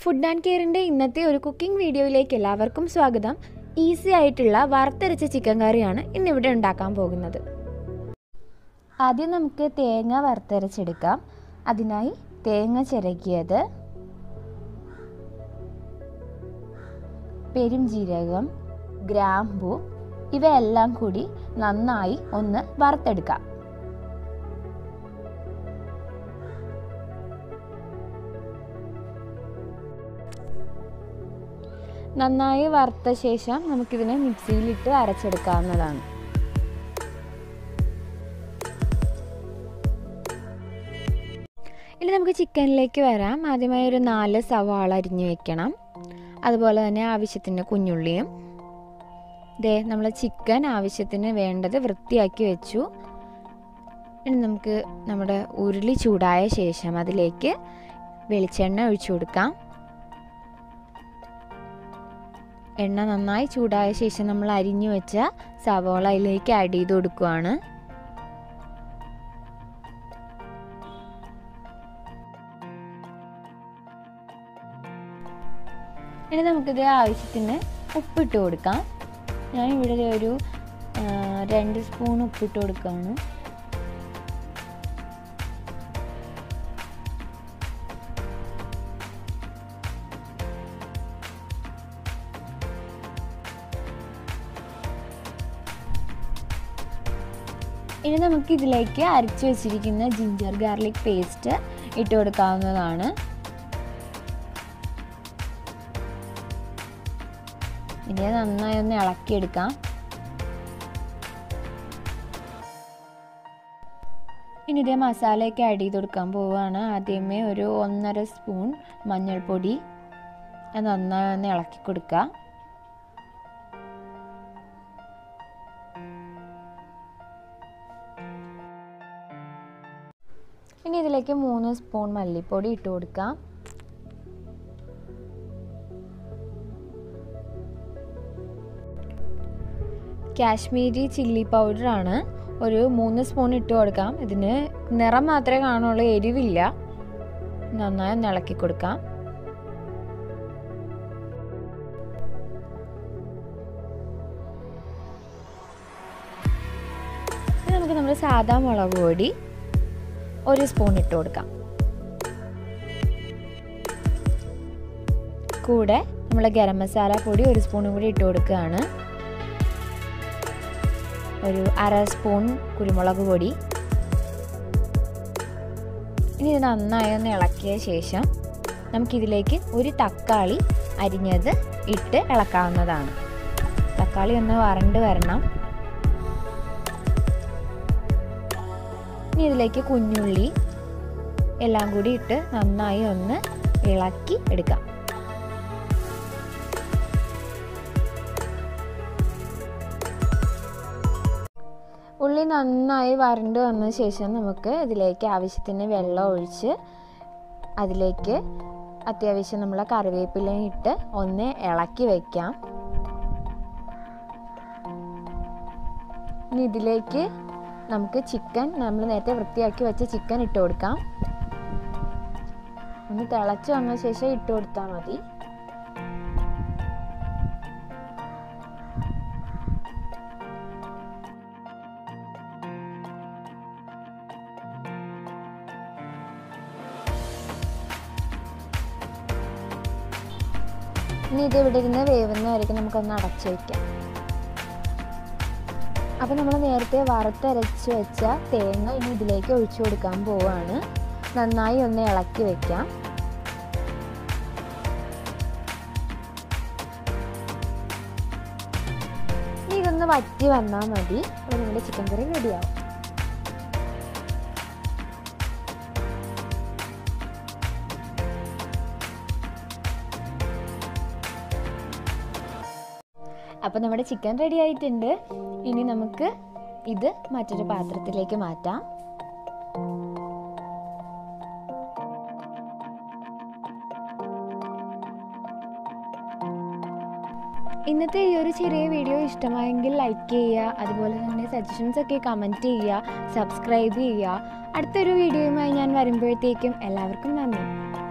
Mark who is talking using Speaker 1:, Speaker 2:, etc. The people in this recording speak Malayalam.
Speaker 1: ഫുഡ് ആൻഡ് കെയറിൻ്റെ ഇന്നത്തെ ഒരു കുക്കിംഗ് വീഡിയോയിലേക്ക് എല്ലാവർക്കും സ്വാഗതം ഈസി ആയിട്ടുള്ള വറുത്തരച്ച ചിക്കൻ കറിയാണ് ഇന്നിവിടെ ഉണ്ടാക്കാൻ പോകുന്നത് ആദ്യം നമുക്ക് തേങ്ങ വറുത്തരച്ചെടുക്കാം അതിനായി തേങ്ങ ചിരകിയത് പെരുംജീരകം ഗ്രാമ്പു ഇവയെല്ലാം കൂടി നന്നായി ഒന്ന് വറുത്തെടുക്കാം നന്നായി വറുത്ത ശേഷം നമുക്കിതിനെ മിക്സിയിലിട്ട് അരച്ചെടുക്കാവുന്നതാണ് ഇനി നമുക്ക് ചിക്കനിലേക്ക് വരാം ആദ്യമായി ഒരു നാല് സവാള അരിഞ്ഞു വെക്കണം അതുപോലെ തന്നെ ആവശ്യത്തിന് കുഞ്ഞുള്ളിയും ദേ നമ്മൾ ചിക്കൻ ആവശ്യത്തിന് വേണ്ടത് വൃത്തിയാക്കി വെച്ചു ഇനി നമുക്ക് നമ്മുടെ ഉരുളി ചൂടായ ശേഷം അതിലേക്ക് വെളിച്ചെണ്ണ ഒഴിച്ചു കൊടുക്കാം എണ്ണ നന്നായി ചൂടായ ശേഷം നമ്മൾ അരിഞ്ഞു വെച്ച സവോള അതിലേക്ക് ആഡ് ചെയ്ത് കൊടുക്കുകയാണ് ഇനി നമുക്കിത് ആവശ്യത്തിന് ഉപ്പിട്ട് കൊടുക്കാം ഞാൻ ഇവിടെ ഒരു രണ്ട് സ്പൂൺ ഉപ്പിട്ട് കൊടുക്കുകയാണ് ഇനി നമുക്ക് ഇതിലേക്ക് അരച്ചു വെച്ചിരിക്കുന്ന ജിഞ്ചർ ഗാർലിക് പേസ്റ്റ് ഇട്ട് കൊടുക്കാവുന്നതാണ് ഇനി നന്നായി ഒന്ന് ഇളക്കിയെടുക്കാം ഇനി ഇതേ മസാലയൊക്കെ ആഡ് ചെയ്ത് കൊടുക്കാൻ പോവുകയാണ് ആദ്യമേ ഒരു ഒന്നര സ്പൂൺ മഞ്ഞൾപ്പൊടി നന്നായി ഒന്ന് ഇളക്കി കൊടുക്കുക ഇനി ഇതിലേക്ക് മൂന്ന് സ്പൂൺ മല്ലിപ്പൊടി ഇട്ട് കൊടുക്കാം കാശ്മീരി ചില്ലി പൗഡറാണ് ഒരു മൂന്ന് സ്പൂൺ ഇട്ട് കൊടുക്കാം ഇതിന് നിറം മാത്രമേ കാണുള്ളൂ എരിവില്ല നന്നായി ഒന്ന് ഇളക്കി കൊടുക്കാം നമുക്ക് നമ്മുടെ സാധാ മുളക് പൊടി ഒരു സ്പൂൺ ഇട്ട് കൊടുക്കാം കൂടെ നമ്മൾ ഗരം മസാല പൊടി ഒരു സ്പൂണും കൂടി ഇട്ട് കൊടുക്കുകയാണ് ഒരു അര സ്പൂൺ കുരുമുളക് പൊടി ഇനി ഇത് നന്നായി ഒന്ന് ഇളക്കിയ ശേഷം നമുക്കിതിലേക്ക് ഒരു തക്കാളി അരിഞ്ഞത് ഇട്ട് ഇളക്കാവുന്നതാണ് തക്കാളി ഒന്ന് വരണ്ട് വരണം ഇനി ഇതിലേക്ക് കുഞ്ഞുള്ളി എല്ലാം കൂടി ഇട്ട് നന്നായി ഒന്ന് ഇളക്കി എടുക്കാം ഉള്ളി നന്നായി വരണ്ട് വന്ന ശേഷം നമുക്ക് ഇതിലേക്ക് ആവശ്യത്തിന് വെള്ളം ഒഴിച്ച് അതിലേക്ക് അത്യാവശ്യം നമ്മളെ കറിവേപ്പില ഇട്ട് ഒന്ന് ഇളക്കി വയ്ക്കാം ഇനി ഇതിലേക്ക് നമുക്ക് ചിക്കൻ നമ്മൾ നേരത്തെ വൃത്തിയാക്കി വെച്ച ചിക്കൻ ഇട്ട് കൊടുക്കാം ഒന്ന് തിളച്ച് വന്ന ശേഷം ഇട്ട് കൊടുത്താൽ മതി ഇനി ഇത് ഇവിടെ ഇരുന്ന് വേവുന്നതായിരിക്കും നമുക്കൊന്ന് അടച്ചു വയ്ക്കാം അപ്പോൾ നമ്മൾ നേരത്തെ വറുത്തരച്ച് വെച്ച തേങ്ങ ഇനി ഇതിലേക്ക് ഒഴിച്ചു കൊടുക്കാൻ പോവുകയാണ് നന്നായി ഒന്ന് ഇളക്കി വെക്കാം ഇനി ഇതൊന്ന് വറ്റി വന്നാൽ മതി അപ്പോൾ നമ്മുടെ ചിക്കൻ കറി റെഡിയാവും അപ്പോൾ നമ്മുടെ ചിക്കൻ റെഡി ആയിട്ടുണ്ട് ഇനി നമുക്ക് ഇത് മറ്റൊരു പാത്രത്തിലേക്ക് മാറ്റാം ഇന്നത്തെ ഈ ഒരു ചെറിയ വീഡിയോ ഇഷ്ടമായെങ്കിൽ ലൈക്ക് ചെയ്യുക അതുപോലെ തന്നെ സജഷൻസ് ഒക്കെ കമൻറ്റ് ചെയ്യുക സബ്സ്ക്രൈബ് ചെയ്യുക അടുത്തൊരു വീഡിയോയുമായി ഞാൻ വരുമ്പോഴത്തേക്കും എല്ലാവർക്കും നന്ദി